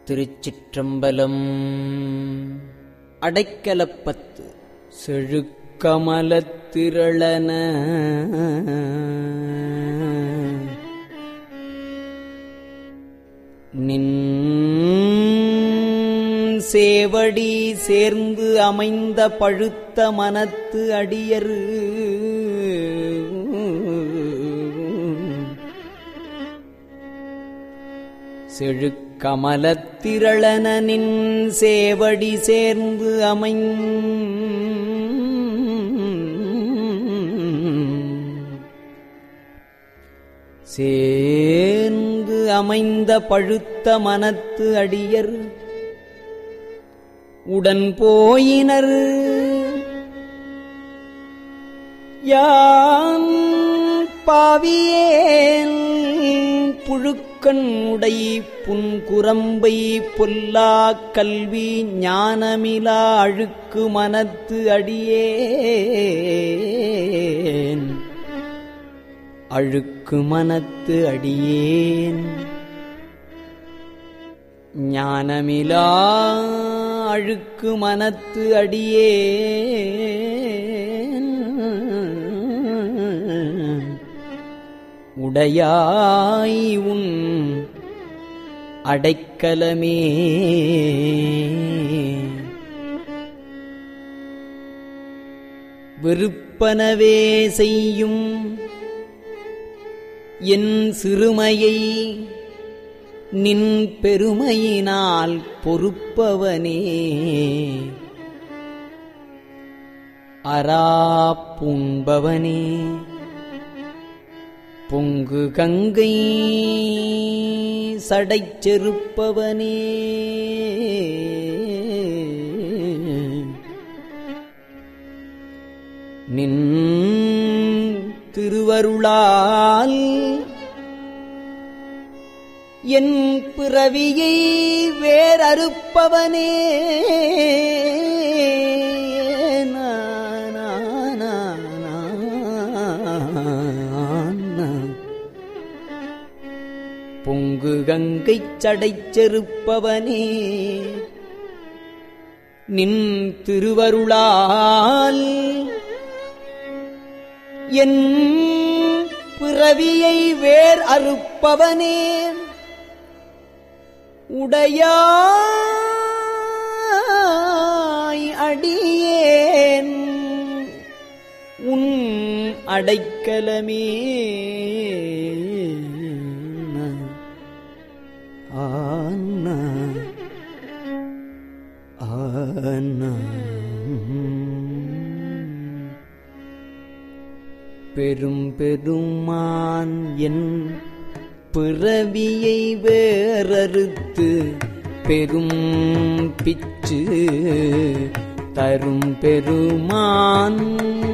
திருச்சிற்றம்பலம் அடைக்கலப்பத்து செழுக்கமலத்திரளன நின் சேவடி சேர்ந்து அமைந்த பழுத்த மனத்து அடியரு செழுக்கமலத்திரளனின் சேவடி சேர்ந்து அமைந் சேர்ந்து அமைந்த பழுத்த மனத்து அடியர் உடன் போயினர் யான் பாவியேன் புழுக்கண் உடை புன்குரம்பை பொல்லா கல்வி ஞானமிலா அழுக்கு மனத்து அடியேன் அழுக்கு மனத்து அடியேன் ஞானமிலா அழுக்கு மனத்து அடியேன் உடையாய் உன் அடைக்கலமே விருப்பனவே செய்யும் என் சிறுமையை நின் பெருமையினால் பொறுப்பவனே அராப்புண்பவனே பொங்கு கங்கை சடைச் செருப்பவனே நின் திருவருளால் என் பிறவியை வேறறுப்பவனே நா, நா, நா, நா, நா. பொங்கு கங்கைச் சடைச் செருப்பவனே நின் திருவருளால் என் பிறவியை வேர் அறுப்பவனே உடையாய் அடியேன் உன் அடைக்கலமே ஆனா ஆனா பெரும் பெருமான் என் பிறவியை வேறறுத்து பெரும் பிச்சு தரும் பெருமான்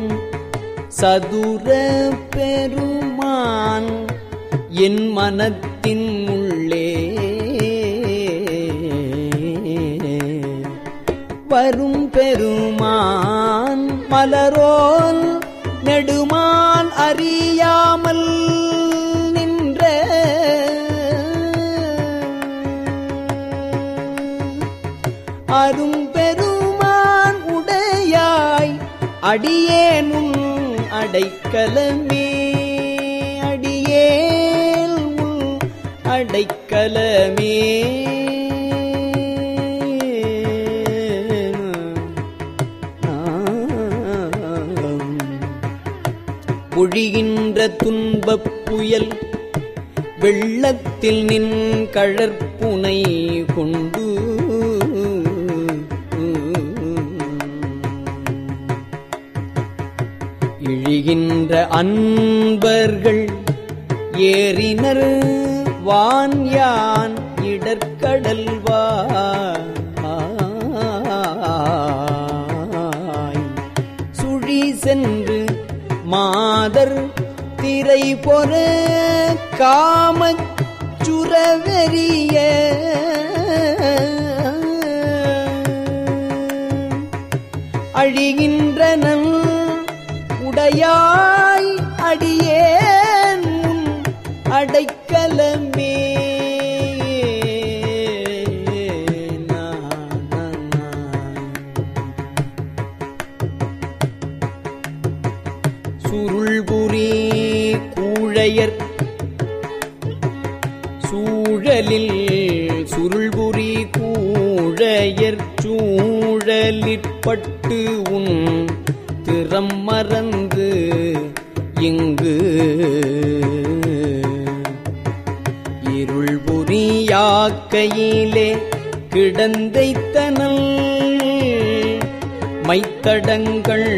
சதுர பெருமான் என் மனத்தின் உள்ளே வரும் பெருமான் மலரோல் நெடுமால் அறியாமல் நின்ற அரும் பெருமான் உடையாய் அடியேனும் அடைக்கலமே அடியேல் உன் அடைக்கலமே பொழிகின்ற துன்பப் புயல் வெள்ளத்தில் நின் கழற்புனை கொண்டு இழிகின்ற அன்பர்கள் ஏறினர் வான் யான் இடற்கடல்வாய் சுழி சென்று மாதர் திரை பொற காமச் சுரவெறிய அழிகின்றனன் உடையாய் அடியேன் உன் அடைக்கலமே சூழலில் சுருள்புரி கூழையற் சூழலிற்பட்டு உன் திறம் மறந்து இங்கு இருள் புரியாக்கையிலே கிடந்தைத்தனல் மைத்தடங்கள்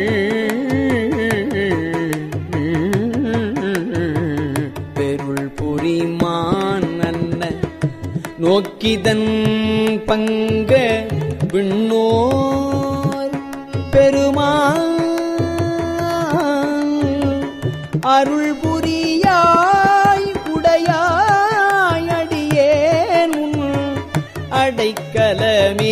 பெருள் புரிமான் அன்ன நோக்கிதன் பங்க விண்ணோர் பெருமான் அருள் புரியாய் உடையாய் அடியேன் உன் அடைக்கலமே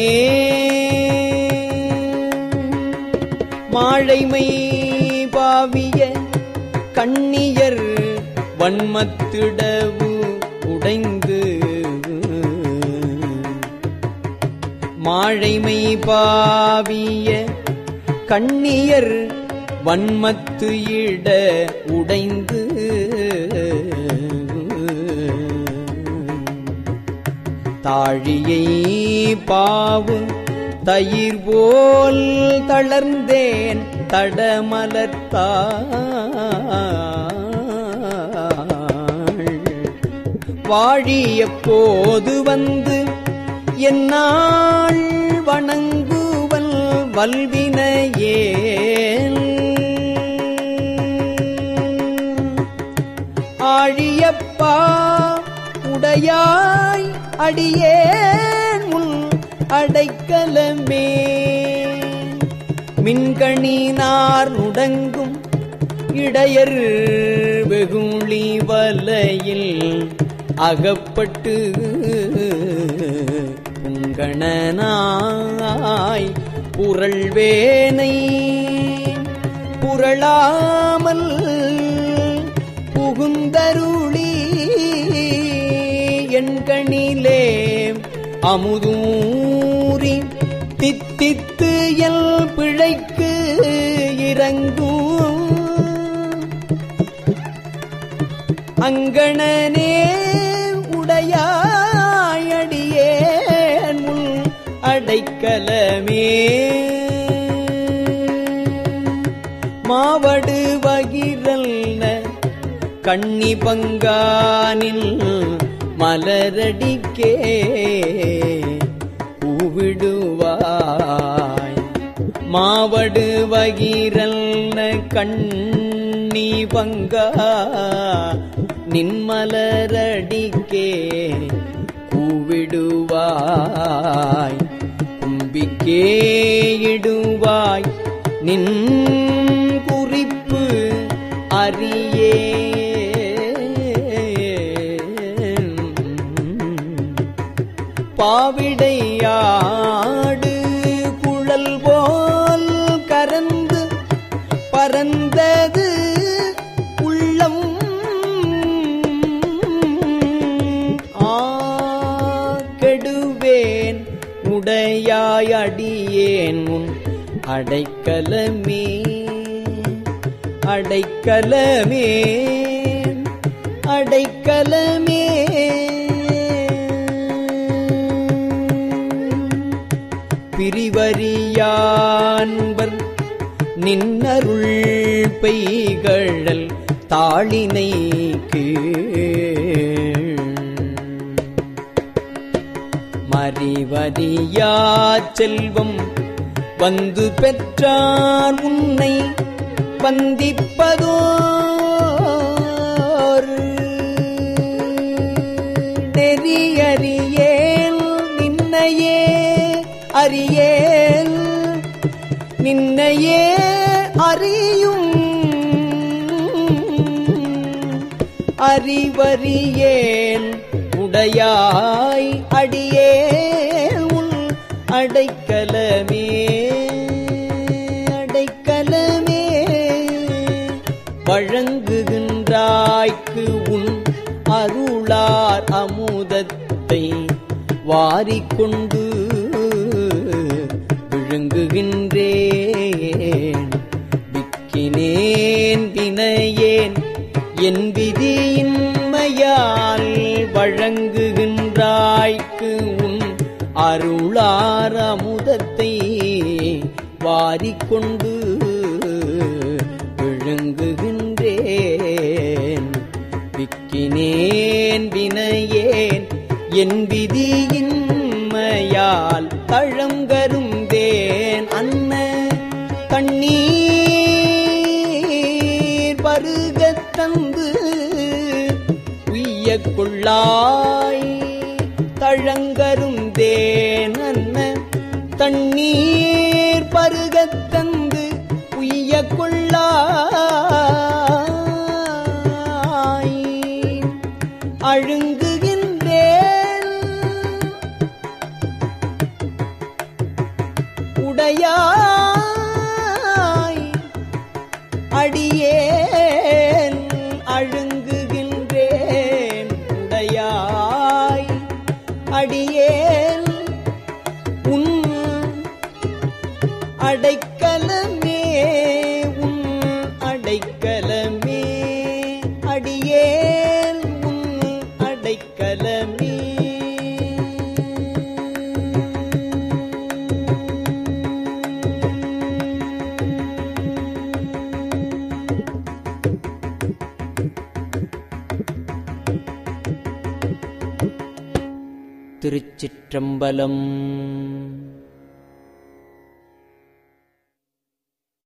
மாழைமை பாவிய கண்ணியர் வன்மத்திடவு உடைந்து மாழைமை பாவிய கண்ணியர் வன்மத்து இட உடைந்து தாழியை பாவு தயிர் போல் தளர்ந்தேன் தடமலத்தாள் வாழிய போது வந்து என்னாள் வணங்குவல் வல்வினையே ஆழியப்பா உடையாய் அடியேன் உன் அடைக்கலமே மின்கணினார் நுடங்கும் இடையர் வெகுளி வலையில் அகப்பட்டு புங்கணனாய் புரள்வேனை புரளாமல் புகுந்தருளி எண்கணிலே அமுதூரி தித்தித்து எல் பிழைக்கு இறங்கும் அங்கணனே உடையாயடியே முன் அடைக்கலமே மாவடு வகிரல்ன கண்ணி பங்கானில் மலரடிக்கே கூவிடுவாய் மாவடு வகிரல்ன கண்ணி பங்கா நின்மலரடிக்கே கூவிடுவாய் கும்பிக்கே இடுவாய் நின் குறிப்பு அறியே பாவிடையாடு குழல் போல் கரந்து பரந்தது உள்ளம் ஆகெடுவேன் உடையாய் அடியேன் உன் அடைக்கலமே அடைக்கலமே அடைக்கலமே பிரிவரியான்பர் நின்னருள் பெய்கழல் தாளினை மறிவரியா செல்வம் வந்து பெற்றார் உன்னை வந்திப்பதோர் நெறியறியேல் நின்னையே அறியேல் நின்னையே அறியும் அறிவறியேன் உடையாய் அடியே உன் அடைக்கலமே அடைக்கலமே வழங்குகின்றாய்க்கு உன் அருளார் அமுதத்தை வாரிக்கொண்டு விழுங்குகின்றேன் விக்கினேன் வினையேன் என் விதியின்மையால் வழங்குகின்ற பிறகுகின்றாய்க்கு உன் அருளார் அமுதத்தை வாரிக்கொண்டு விழுங்குகின்றேன் விக்கினேன் வினையேன் என் விதியின்மையால் தழங்கருந்தேன் அன்ன தண்ணீர் பருகத் தந்து உய்யக் கொள்ளாய் தழங்கருந்தேன் அன்ன தண்ணீர் பருகத் தந்து உய்யக் கொள்ளாய் அழுங்குகின்றேன் உடையாய் அடியேன் அழுங்குகின்றேன் உடையாய் அடியேன் உன் அடைக்கலமே உன் அடைக்கலமே அடியேன் உன் அடைக்கலமே திருச்சிற்றம்பலம்